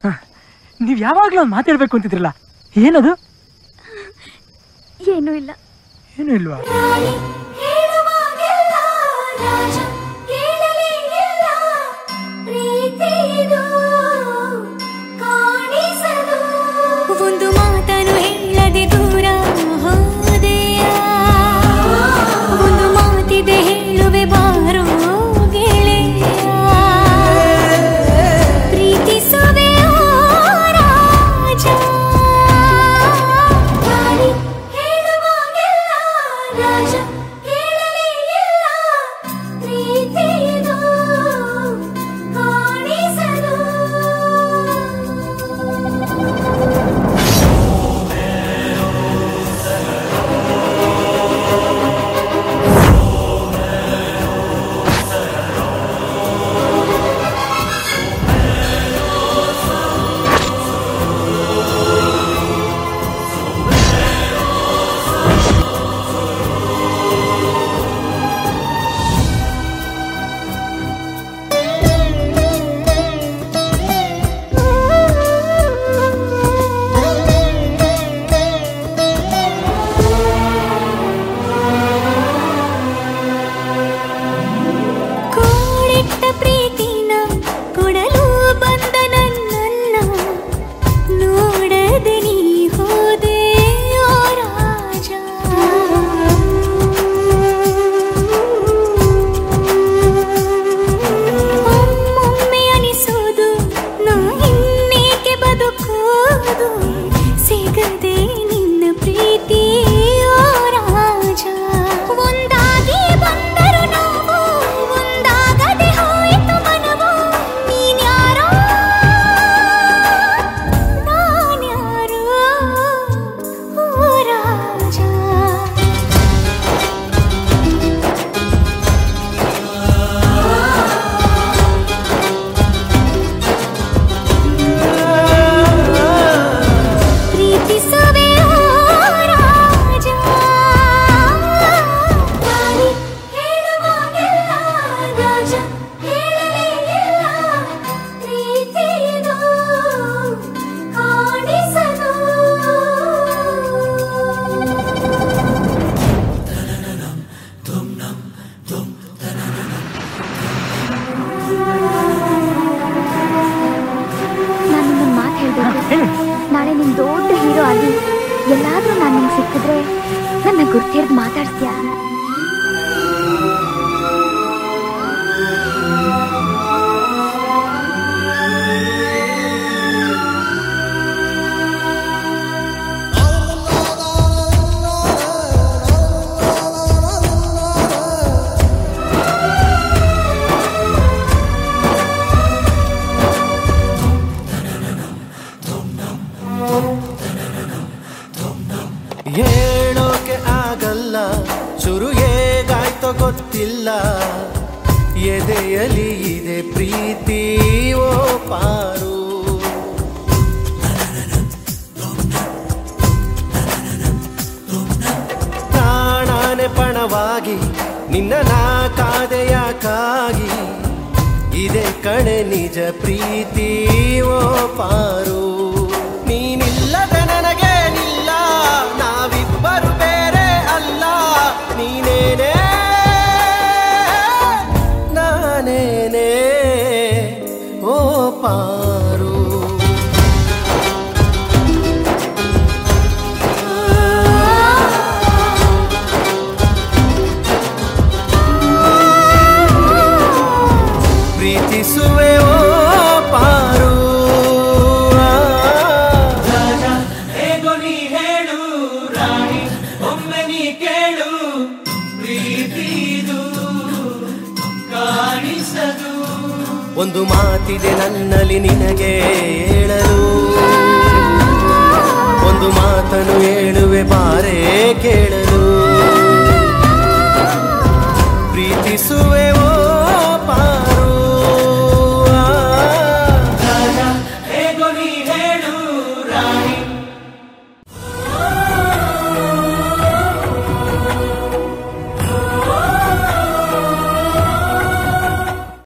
ನೀವ್ ಯಾವಾಗ್ಲೂ ಒಂದು ಮಾತಾಡ್ಬೇಕು ಅಂತಿದ್ರಲ್ಲ ಏನದು ಏನೂ ಇಲ್ಲ ಏನು ಇಲ್ವಾ ಹೇಳುವಾಗೆಲ್ಲ ರಾಜ ಕೇಳಲೇ ಇಲ್ಲ ಪ್ರೀತಿಯಿದು ಕಾಣಿಸದು ಒಂದು ಮಾತನ್ನು ಹೇಳದೆ ದೂರ ಹೋದೆಯ ಒಂದು ಮಾತಿದೆ ಹೇಳುವೆ ಬಾರೋ ಗೆಳೆಯ ಪ್ರೀತಿಸುವೆ ಓ ರಾಜ ರಾಣಿ ಹೇಳುವಾಗೆಲ್ಲ ರಾಜ ಕೇಳಲೇ ಇಲ್ಲ ಪ್ರೀತಿಯಿದು ಕಾಣಿಸದು ಕೂಡಿಟ್ಟ ಪ್ರೀತಿನ ಕೊಡಲು ಬಂದ ನನ್ನನ್ನ ನೋಡದೆ ನೀ ಹೋದೆ ಓ ರಾಜ ಒಮ್ಮೊಮ್ಮೆ ಅನಿಸೋದು ನಾ ಇನ್ನೇಕೆ ಬದುಕೋದು ಸಿಗದೆ ನಿನ್ನ ಪ್ರೀತಿ ಓ ರಾಜ ಒಂದಾಗಿ ಬಂದರು ನಾವು ಒಂದಾಗದೆ ಹೋಯಿತು ಮನವು ನೀನ್ಯಾರೋ ನಾನ್ಯಾರೋ ಓ ರಾಜ ಪ್ರೀತಿಸುವೆ ಓ ರಾಜ ರಾಣಿ ಹೇಳುವಾಗೆಲ್ಲ ರಾಜ ಹೇಳಲೇ ಇಲ್ಲ ಪ್ರೀತಿಯಿದು ಕಾಣಿಸದು ನಾನು ನಿನ್ನ ಮಾತು ಹೇಳ್ಬೇಕು ಹೇಳಿ ನಾಳೆ ನಿನ್ ದೊಡ್ಡ ಹೀರೋ ಆಗಿ ಎಲ್ಲಾದ್ರೂ ನಾನು ನಿಂಗೆ ಸಿಕ್ಕಿದ್ರೆ ನನ್ನ ಗುರ್ತಿರ್ದು ಮಾತಾಡ್ಸ್ತೀಯಾ ಹೇಳೋಕೆ ಆಗಲ್ಲ ಶುರು ಹೇಗಾಯ್ತೋ ಗೊತ್ತಿಲ್ಲ ಎದೆಯಲಿ ಇದೆ ಪ್ರೀತಿ ಓ ಪಾರು ಪ್ರಾಣಾನೆ ಪಣವಾಗಿ ನಿನ್ನ ನಾ ಕಾದೆಯಾಕಾಗಿ ಇದೆ ಕಣೆ ನಿಜ ಪ್ರೀತಿ ಓ ಪಾರು ನೀನಿಲ್ಲದ ನನಗೇನಿಲ್ಲ ನಾವಿಬ್ಬರು ಬೇರೆ ಅಲ್ಲ ನೀನೇನೇ ನಾನೇನೇ ಓ ಪಾರು ಪ್ರೀತಿಸುವೆ ಓ ಪಾರು ಹೇಗೋ ನೀ ಹೇಳು ರಾಣಿ ಒಮ್ಮೆ ನೀ ಕೇಳು ಪ್ರೀತಿದು ಕಾಣಿಸದು ಒಂದು ಮಾತಿದೆ ನನ್ನಲ್ಲಿ ನಿನಗೆ ಹೇಳಲು ಒಂದು ಮಾತನ್ನು ಹೇಳುವೆ ಬಾರೇ ಕೇಳಲು ಪ್ರೀತಿಸುವೆ ಓ ಪಾರು